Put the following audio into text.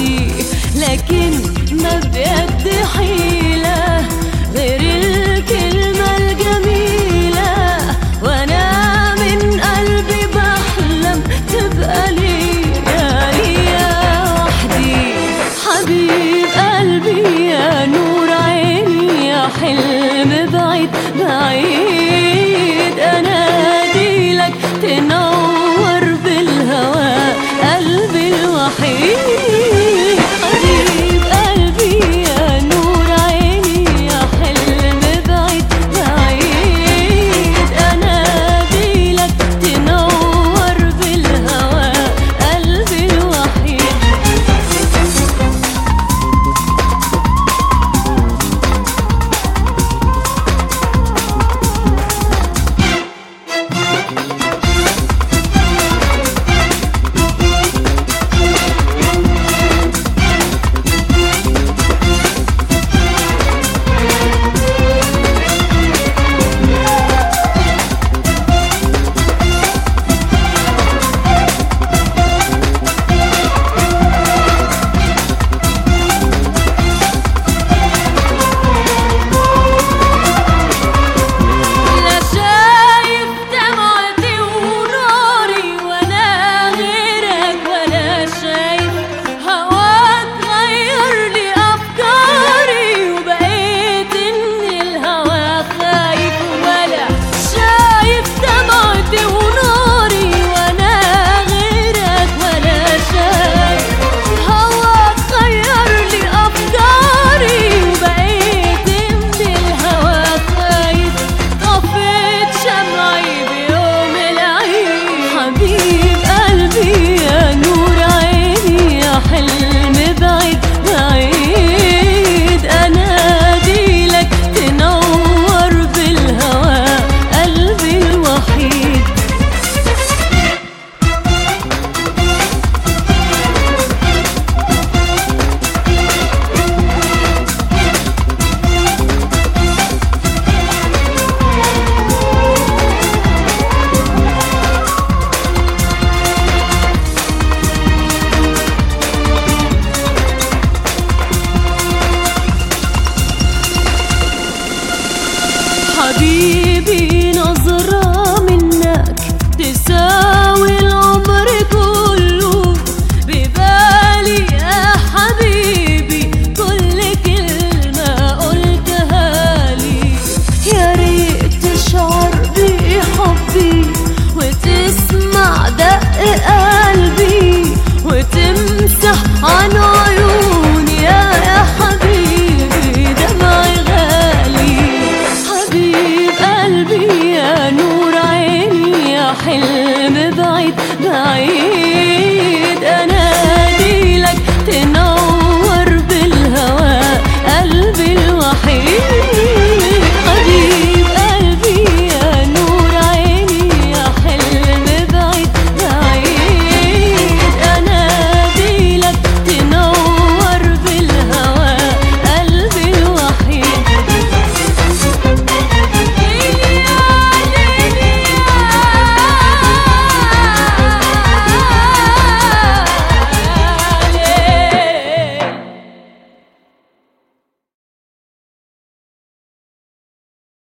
وحدي لكن ما بجد حيلة غير الكلمة الجميلة وانا من قلبي بحلم تبقى ليا ليا وحدي حبيب قلبي يا نور عيني يا حلم بعيد بعيد انادي لك تنور بالهوى قلبي الوحيد حبيب قلبي يا نور عيني يا حلم بعيد بعيد انادي لك تنور بالهوى قلبي الوحيد لا شايف دمعتي وناري وانا غيرك ولا شايف هواك غير لي افكاري وبقيت ان الهوى خايف ولا شايف دمعتي وناري وانا غيرك ولا شايف هواك غير لي افكاري وبقيت ان الهوى خايف طفيت شمعي بيوم العيد حبيب قلبي يا نور عيني يا حلم بعيد بعيد انادي لك تنور بالهوى قلبي الوحيد حبيبي